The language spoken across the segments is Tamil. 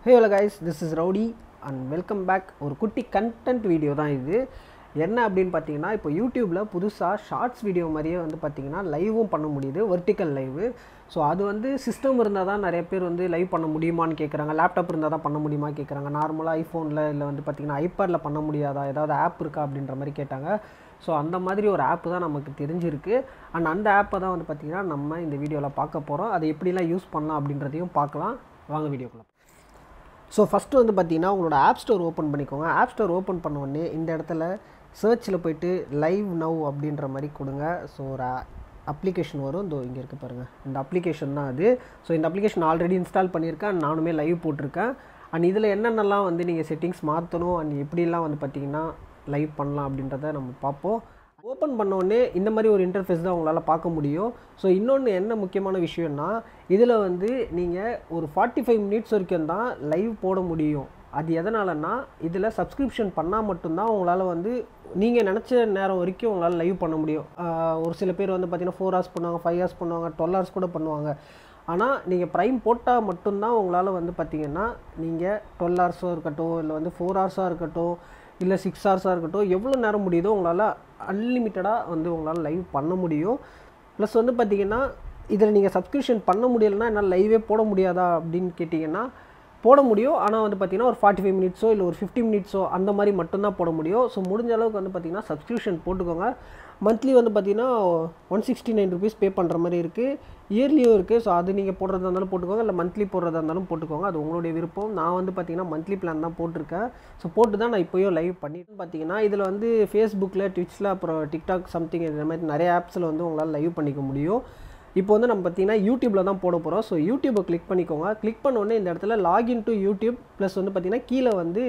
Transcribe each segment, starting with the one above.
hey hello guys this is Rowdy and welcome back ஒரு குட்டி கண்டென்ட் வீடியோ தான் இது என்ன அப்படின்னு பார்த்தீங்கன்னா இப்போ யூடியூப்பில் புதுசாக ஷார்ட்ஸ் வீடியோ மாதிரியே வந்து பார்த்தீங்கன்னா லைவும் பண்ண முடியுது வெர்டிக்கல் லைவு ஸோ அது வந்து சிஸ்டம் இருந்தால் தான் நிறைய பேர் வந்து லைவ் பண்ண முடியுமான்னு கேட்குறாங்க லேப்டாப் இருந்தால் தான் பண்ண முடியுமா கேட்குறாங்க நார்மலாக ஐஃபோனில் இல்லை வந்து பார்த்தீங்கன்னா ஐபேடில் பண்ண முடியாதா ஏதாவது ஆப் இருக்கா அப்படின்ற மாதிரி கேட்டாங்க ஸோ அந்த மாதிரி ஒரு ஆப் தான் நமக்கு தெரிஞ்சிருக்கு அண்ட் அந்த ஆப்பை தான் வந்து பார்த்திங்கன்னா நம்ம இந்த வீடியோவில் பார்க்க போகிறோம் அதை எப்படிலாம் யூஸ் பண்ணலாம் அப்படின்றதையும் பார்க்கலாம் வாங்க வீடியோக்குள்ள ஸோ ஃபஸ்ட்டு வந்து பார்த்தீங்கன்னா உங்களோட ஆப் ஸ்டோர் ஓப்பன் பண்ணிக்கோங்க ஆப் ஸ்டோர் ஓப்பன் பண்ண உடனே இந்த இடத்துல சர்ச்சில் போயிட்டு லைவ் நவ் அப்படின்ற மாதிரி கொடுங்க ஸோ ஒரு அப்ளிகேஷன் வரும் இதோ இங்கே இருக்குது பாருங்கள் இந்த அப்ளிகேஷன் தான் அது ஸோ இந்த அப்ளிகேஷன் ஆல்ரெடி இன்ஸ்டால் பண்ணியிருக்கேன் நானுமே லைவ் போட்டிருக்கேன் அண்ட் இதில் என்னென்னலாம் வந்து நீங்கள் செட்டிங்ஸ் மாற்றணும் அண்ட் எப்படிலாம் வந்து பார்த்தீங்கன்னா லைவ் பண்ணலாம் அப்படின்றத நம்ம பார்ப்போம் ஓப்பன் பண்ணோடனே இந்த மாதிரி ஒரு இன்டர்ஃபேஸ் தான் உங்களால் பார்க்க முடியும் ஸோ இன்னொன்று என்ன முக்கியமான விஷயம்னா இதில் வந்து நீங்கள் ஒரு ஃபார்ட்டி ஃபைவ் மினிட்ஸ் வரைக்கும் தான் லைவ் போட முடியும் அது எதனாலன்னா இதில் சப்ஸ்கிரிப்ஷன் பண்ணால் மட்டும்தான் உங்களால் வந்து நீங்கள் நினச்ச நேரம் வரைக்கும் உங்களால் லைவ் பண்ண முடியும் ஆஹ் ஒரு சில பேர் வந்து பார்த்தீங்கன்னா ஃபோர் ஹவர்ஸ் பண்ணுவாங்க ஃபைவ் ஹவர்ஸ் பண்ணுவாங்க டுவெல் ஹவர்ஸ் கூட பண்ணுவாங்க ஆனால் நீங்கள் ப்ரைம் போட்டால் மட்டும்தான் உங்களால் வந்து பார்த்தீங்கன்னா நீங்கள் டுவெல் ஹவர்ஸாக இருக்கட்டும் இல்லை வந்து ஃபோர் ஹவர்ஸாக இருக்கட்டும் இல்லை சிக்ஸ் ஹவர்ஸாக இருக்கட்டும் எவ்வளோ நேரம் முடியுதோ உங்களால் அன்லிமிட்டடாக வந்து உங்களால் லைவ் பண்ண முடியும் ப்ளஸ் வந்து பார்த்தீங்கன்னா இதில் நீங்கள் சப்ஸ்கிரிப்ஷன் பண்ண முடியலைன்னா என்னால் லைவே போட முடியாதா அப்படின்னு கேட்டிங்கன்னா போட முடியும் ஆனால் வந்து பார்த்தீங்கன்னா ஒரு ஃபார்ட்டி ஃபைவ் மினிட்ஸோ இல்லை ஒரு ஃபிஃப்டி மினிட்ஸோ அந்த மாதிரி மட்டும்தான் போட முடியும் ஸோ முடிஞ்ச அளவுக்கு வந்து பார்த்தீங்கன்னா சப்ஸ்கிரிப்ஷன் போட்டுக்கோங்க மந்த்லி வந்து பார்த்தீங்கன்னா one sixty nine rupees pay பண்ணுற மாதிரி இருக்குது இயர்லியும் இருக்குது ஸோ அது நீங்கள் போடுறதா இருந்தாலும் போட்டுக்கோங்க இல்லை மந்த்லி போடுறதா இருந்தாலும் போட்டுக்கோங்க அது உங்களுடைய விருப்பம் நான் வந்து பார்த்தீங்கன்னா மந்த்லி பிளான் தான் போட்டிருக்கேன் ஸோ போட்டு தான் நான் இப்போயும் லைவ் பண்ணிட்டு பார்த்தீங்கன்னா இதில் வந்து ஃபேஸ்புக்கில் ட்விட்ச்சில் அப்புறம் டிக்டாக் சம்திங் இந்த மாதிரி நிறைய ஆப்ஸில் வந்து உங்களால் லைவ் பண்ணிக்க முடியும் இப்போ வந்து நம்ம பார்த்தீங்கன்னா யூடியூப்பில் தான் போட போகிறோம் ஸோ யூடியூப்பை கிளிக் பண்ணிக்கோங்க கிளிக் பண்ண உடனே இந்த இடத்துல லாகின் டு யூடியூப் ப்ளஸ் வந்து பார்த்தீங்கன்னா கீழே வந்து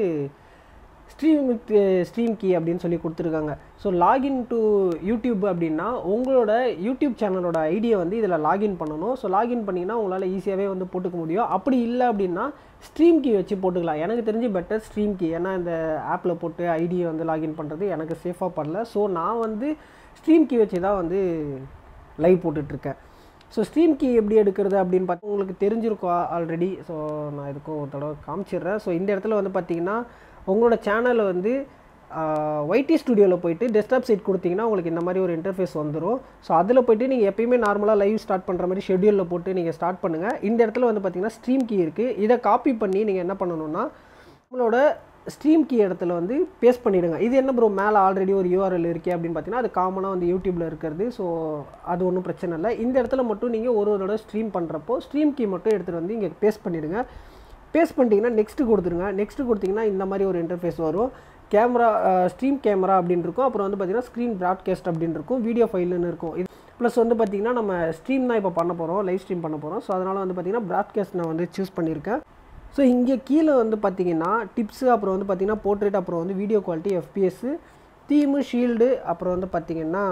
ஸ்ட்ரீம் ஸ்ட்ரீம் கீ அப்படின்னு சொல்லி கொடுத்துருக்காங்க ஸோ லாகின் டு யூடியூப் அப்படின்னா உங்களோட யூடியூப் சேனலோட ஐடியை வந்து இதில் லாகின் பண்ணணும் ஸோ லாகின் பண்ணிங்கன்னா உங்களால் ஈஸியாகவே வந்து போட்டுக்க முடியும் அப்படி இல்லை அப்படின்னா ஸ்ட்ரீம் கீ வச்சு போட்டுக்கலாம் எனக்கு தெரிஞ்சு பெட்டர் ஸ்ட்ரீம் கீ ஏன்னா இந்த ஆப்பில் போட்டு ஐடியை வந்து லாகின் பண்ணுறது எனக்கு சேஃபாக பண்ணல ஸோ நான் வந்து ஸ்ட்ரீம் கீ வச்சு தான் வந்து லைவ் போட்டுட்ருக்கேன் ஸோ ஸ்ட்ரீம் கீ எப்படி எடுக்கிறது அப்படின்னு பார்த்தா உங்களுக்கு தெரிஞ்சிருக்கும் ஆல்ரெடி ஸோ நான் இதுக்கும் ஒரு தடவை காமிச்சிடுறேன் ஸோ இந்த இடத்துல வந்து பார்த்தீங்கன்னா உங்களோட சேனலை வந்து ஒய்டி ஸ்டுடியோவில் போயிட்டு டெஸ்க்டாப் சைட் கொடுத்தீங்கன்னா உங்களுக்கு இந்த மாதிரி ஒரு இன்டர்ஃபேஸ் வந்துடும் ஸோ அதில் போயிட்டு நீங்கள் எப்பயுமே நார்மலாக லைவ் ஸ்டார்ட் பண்ணுற மாதிரி ஷெட்யூலில் போட்டு நீங்கள் ஸ்டார்ட் பண்ணுங்கள் இந்த இடத்துல வந்து பார்த்தீங்கன்னா ஸ்ட்ரீம் கீ இருக்குது இதை காப்பி பண்ணி நீங்கள் என்ன பண்ணணும்னா உங்களோட ஸ்ட்ரீம் கீ இடத்துல வந்து பேஸ்ட் பண்ணிவிடுங்க இது என்ன ப்ரோ மேலே ஆல்ரெடி ஒரு யூஆர்எல் இருக்கே அப்படின்னு பார்த்தீங்கன்னா அது காமனாக வந்து யூடியூப்பில் இருக்கிறது ஸோ அது ஒன்றும் பிரச்சனை இல்லை இந்த இடத்துல மட்டும் நீங்கள் ஒரு ஒரு தடவை ஸ்ட்ரீம் பண்ணுறப்போ ஸ்ட்ரீம் கீ மட்டும் எடுத்துகிட்டு வந்து இங்கே பேஸ்ட் பண்ணிவிடுங்க பேஸ்ட் பண்ணிட்டீங்கன்னா நெக்ஸ்ட்டு கொடுத்துருங்க நெக்ஸ்ட்டு கொடுத்தீங்கன்னா இந்த மாதிரி ஒரு இன்டர்ஃபேஸ் வரும் கேமரா ஸ்ட்ரீம் கேமரா அப்படின்னு இருக்கும் அப்புறம் வந்து பார்த்தீங்கன்னா ஸ்க்ரீன் ப்ராட்காஸ்ட் அப்படின்னு இருக்கும் வீடியோ ஃபைல்னு இருக்கும் இது ப்ளஸ் வந்து பார்த்திங்கன்னா நம்ம ஸ்ட்ரீம் தான் இப்போ பண்ண போகிறோம் லைவ் ஸ்ட்ரீம் பண்ண போகிறோம் ஸோ அதனால் வந்து பார்த்திங்கன்னா ப்ராட்காஸ்ட் நான் வந்து சூஸ் பண்ணியிருக்கேன் ஸோ இங்கே கீழே வந்து பார்த்தீங்கன்னா டிப்ஸு அப்புறம் வந்து பார்த்தீங்கன்னா போர்ட்ரேட் அப்புறம் வந்து video quality FPS theme shield அப்புறம் வந்து பார்த்தீங்கன்னா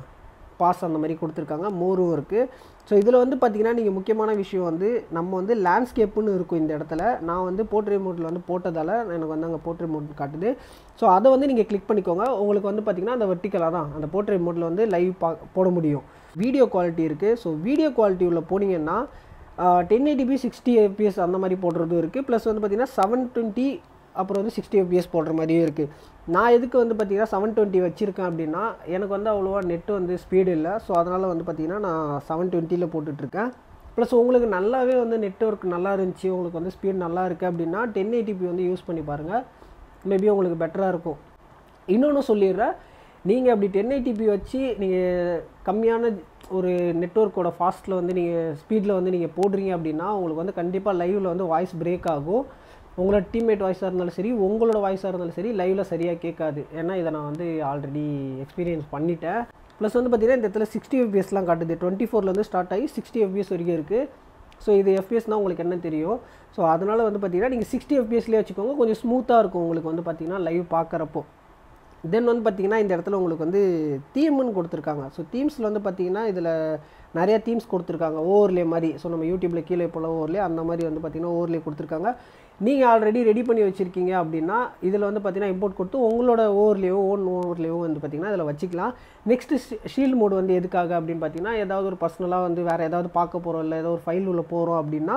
பாஸ் அந்த மாதிரி கொடுத்துருக்காங்க மோரும் இருக்குது ஸோ இதில் வந்து பார்த்தீங்கன்னா நீங்கள் முக்கியமான விஷயம் வந்து நம்ம வந்து லேண்ட்ஸ்கேப்புன்னு இருக்கும் இந்த இடத்துல நான் வந்து போர்ட்ரே மோட்டில் வந்து போட்டதால் எனக்கு வந்து அங்கே போர்ட்ரே மோட் காட்டுது ஸோ அதை வந்து நீங்கள் கிளிக் பண்ணிக்கோங்க உங்களுக்கு வந்து பார்த்திங்கன்னா அந்த வெர்டிக்கலாக தான் அந்த போர்ட்ரே மோட்டில் வந்து லைவ் பா போட முடியும் வீடியோ குவாலிட்டி இருக்குது ஸோ வீடியோ குவாலிட்டி உள்ள போனீங்கன்னா டென் எயிட்டிபி சிக்ஸ்டி எஃபிஎஸ் அந்த மாதிரி போடுறதும் இருக்குது ப்ளஸ் வந்து பார்த்திங்கன்னா செவன் டுவெண்ட்டி அப்புறம் வந்து சிக்ஸ்டி எஃபிஎஸ் போடுற மாதிரியும் இருக்குது நான் எதுக்கு வந்து பார்த்திங்கன்னா செவன் டுவெண்ட்டி வச்சுருக்கேன் அப்படின்னா எனக்கு வந்து அவ்வளோவா நெட்டு வந்து ஸ்பீடு இல்லை ஸோ அதனால் வந்து பார்த்திங்கன்னா நான் செவன் டுவெண்ட்டியில் போட்டுட்ருக்கேன் ப்ளஸ் உங்களுக்கு நல்லாவே வந்து நெட்ஒர்க் நல்லா இருந்துச்சு உங்களுக்கு வந்து ஸ்பீட் நல்லா இருக்குது அப்படின்னா டென் எயிட்டிபி வந்து யூஸ் பண்ணி பாருங்கள் மேபி உங்களுக்கு பெட்டராக இருக்கும் இன்னொன்று சொல்லிடுறேன் நீங்கள் அப்படி டென் ஐடிபி வச்சு நீங்கள் கம்மியான ஒரு நெட்ஒர்க்கோட ஃபாஸ்ட்டில் வந்து நீங்கள் ஸ்பீடில் வந்து நீங்கள் போடுறீங்க அப்படின்னா உங்களுக்கு வந்து கண்டிப்பாக லைவில் வந்து வாய்ஸ் பிரேக் ஆகும் உங்களோட டீம்மேட் வாய்ஸாக இருந்தாலும் சரி உங்களோட வாய்ஸாக இருந்தாலும் சரி லைவில் சரியாக கேட்காது ஏன்னா இதை நான் வந்து ஆல்ரெடி எக்ஸ்பீரியன்ஸ் பண்ணிட்டேன் ப்ளஸ் வந்து பார்த்திங்கன்னா இந்த இடத்துல சிக்ஸ்டி எஃபிஎஸ்லாம் காட்டுது டுவெண்ட்டி ஃபோர்லேருந்து ஸ்டார்ட் ஆகி சிக்ஸ்டி எஃபிஎஸ் வரைக்கும் இருக்குது ஸோ இது எஃபிஎஸ்னால் உங்களுக்கு என்ன தெரியும் ஸோ அதனால் வந்து பார்த்திங்கன்னா நீங்கள் சிக்ஸ்டி எஃபிஎஸ்லேயே வச்சுக்கோங்க கொஞ்சம் ஸ்மூத்தாக இருக்கும் உங்களுக்கு வந்து பார்த்திங்கன்னா லைவ் பார்க்குறப்போ தென் வந்து பார்த்திங்கன்னா இந்த இடத்துல உங்களுக்கு வந்து தீம்னு கொடுத்துருக்காங்க ஸோ தீம்ஸில் வந்து பார்த்திங்கன்னா இதில் நிறைய தீம்ஸ் கொடுத்துருக்காங்க ஓவர்லே மாதிரி ஸோ நம்ம யூடியூப்பில் கீழே போல ஓவர்லே அந்த மாதிரி வந்து பார்த்திங்கன்னா ஓவர்லே கொடுத்துருக்காங்க நீங்கள் ஆல்ரெடி ரெடி பண்ணி வச்சுருக்கீங்க அப்படின்னா இதில் வந்து பார்த்திங்கன்னா இம்போர்ட் கொடுத்து உங்களோட ஓவர்லேயோ ஓன் ஓவர்லேயோ வந்து பார்த்திங்கன்னா இதில் வச்சுக்கலாம் நெக்ஸ்ட்டு ஷீல்டு மோடு வந்து எதுக்காக அப்படின்னு பார்த்தீங்கன்னா ஏதாவது ஒரு பர்சனலாக வந்து வேறு ஏதாவது பார்க்க போகிறோம் இல்லை ஏதோ ஒரு ஃபைல் உள்ள போகிறோம் அப்படின்னா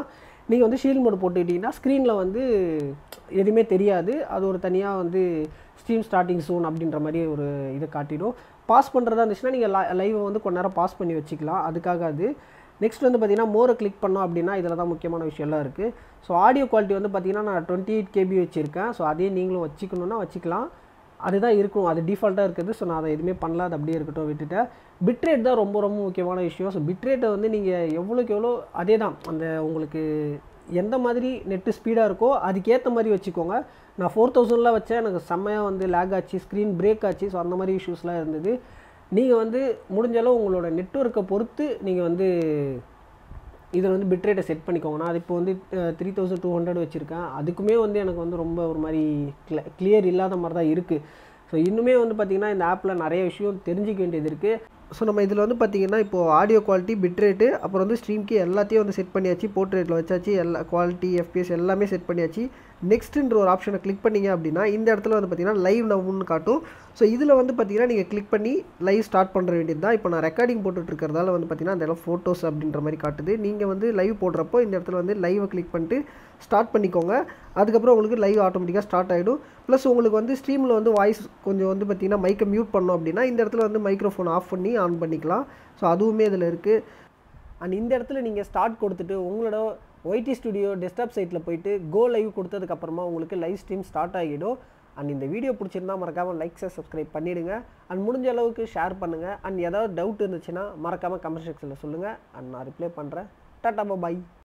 நீங்கள் வந்து ஷீல்ட் மோட் போட்டுக்கிட்டிங்கன்னா ஸ்க்ரீனில் வந்து எதுவுமே தெரியாது அது ஒரு தனியாக வந்து ஸ்ட்ரீம் ஸ்டார்டிங் சூன் அப்படின்ற மாதிரி ஒரு இது காட்டிடும் பாஸ் பண்ணுறதா இருந்துச்சுன்னா நீங்கள் லைவை வந்து கொஞ்ச நேரம் பாஸ் பண்ணி வச்சுக்கலாம் அதுக்காக அது நெக்ஸ்ட் வந்து பார்த்தீங்கன்னா மோரை கிளிக் பண்ணோம் அப்படின்னா இதில் தான் முக்கியமான விஷயம்லாம் இருக்குது ஸோ ஆடியோ குவாலிட்டி வந்து பார்த்தீங்கன்னா நான் டுவெண்ட்டி எயிட் கேபி வச்சுருக்கேன் ஸோ அதே நீங்களும் வச்சுக்கணுன்னா வச்சுக்கலாம் அதுதான் இருக்கும் அது டிஃபால்ட்டாக இருக்குது ஸோ நான் அதை எதுவுமே பண்ணல அது அப்படியே இருக்கட்டும் விட்டுட்டேன் பிட்ரேட் தான் ரொம்ப ரொம்ப முக்கியமான விஷயம் ஸோ பிட்ரேட்டை வந்து நீங்கள் எவ்வளோக்கு எவ்வளோ அதே தான் அந்த உங்களுக்கு எந்த மாதிரி நெட்டு ஸ்பீடாக இருக்கோ அதுக்கேற்ற மாதிரி வச்சுக்கோங்க நான் ஃபோர் தௌசண்டில் வச்சேன் எனக்கு செம்மையாக வந்து லேக் ஆச்சு ஸ்க்ரீன் பிரேக் ஆச்சு ஸோ அந்த மாதிரி இஷ்யூஸ்லாம் இருந்தது நீங்கள் வந்து முடிஞ்ச அளவு உங்களோட நெட்ஒர்க்கை பொறுத்து நீங்கள் வந்து இதில் வந்து பிட்ரேட்டை செட் பண்ணிக்கோங்க நான் அது இப்போ வந்து த்ரீ தௌசண்ட் டூ ஹண்ட்ரட் வச்சுருக்கேன் அதுக்குமே வந்து எனக்கு வந்து ரொம்ப ஒரு மாதிரி கிளியர் இல்லாத மாதிரி தான் இருக்குது ஸோ இன்னுமே வந்து பார்த்திங்கன்னா இந்த ஆப்பில் நிறைய விஷயம் தெரிஞ்சிக்க வேண்டியது இருக்குது ஸோ நம்ம இதில் வந்து பார்த்திங்கன்னா இப்போது ஆடியோ குவாலிட்டி பிட்ரேட்டு அப்புறம் வந்து ஸ்ட்ரீம்க்கு எல்லாத்தையும் வந்து செட் பண்ணியாச்சு போர்ட்ரேட்டில் வச்சாச்சு எல்லா குவாலிட்டி எஃபிஎஸ் எல்லாமே செட் பண்ணியாச்சு நெக்ஸ்ட்டுன்ற ஒரு ஆப்ஷனை கிளிக் பண்ணிங்க அப்படின்னா இந்த இடத்துல வந்து பார்த்திங்கன்னா லைவ் நவ்னு காட்டும் ஸோ இதில் வந்து பார்த்திங்கன்னா நீங்கள் கிளிக் பண்ணி லைவ் ஸ்டார்ட் பண்ணுற வேண்டியது தான் இப்போ நான் ரெக்கார்டிங் போட்டுட்டு இருக்கிறதால வந்து பார்த்திங்கன்னா அந்த இடம் ஃபோட்டோஸ் அப்படின்ற மாதிரி காட்டுது நீங்கள் வந்து லைவ் போடுறப்போ இந்த இடத்துல வந்து லைவை கிளிக் பண்ணிட்டு ஸ்டார்ட் பண்ணிக்கோங்க அதுக்கப்புறம் உங்களுக்கு லைவ் ஆட்டோமேட்டிக்காக ஸ்டார்ட் ஆகிடும் ப்ளஸ் உங்களுக்கு வந்து ஸ்ட்ரீமில் வந்து வாய்ஸ் கொஞ்சம் வந்து பார்த்திங்கன்னா மைக்கை மியூட் பண்ணோம் அப்படின்னா இந்த இடத்துல வந்து மைக்ரோஃபோன் ஆஃப் பண்ணி ஆன் பண்ணிக்கலாம் ஸோ அதுவுமே இதில் இருக்குது அண்ட் இந்த இடத்துல நீங்கள் ஸ்டார்ட் கொடுத்துட்டு உங்களோட ஒய்டி ஸ்டுடியோ டெஸ்க்டாப் சைட்டில் போயிட்டு கோ லைவ் கொடுத்ததுக்கப்புறமா உங்களுக்கு லைவ் ஸ்ட்ரீம் ஸ்டார்ட் ஆகிடும் அண்ட் இந்த வீடியோ பிடிச்சிருந்தா மறக்காமல் லைக் சப்ஸ்கிரைப் பண்ணிவிடுங்க அண்ட் முடிஞ்ச அளவுக்கு ஷேர் பண்ணுங்கள் அண்ட் ஏதாவது டவுட் இருந்துச்சுன்னா மறக்காமல் கமெண்ட் செக்ஷனில் சொல்லுங்கள் அண்ட் நான் ரிப்ளை பண்ணுறேன் டாட்டா பாய்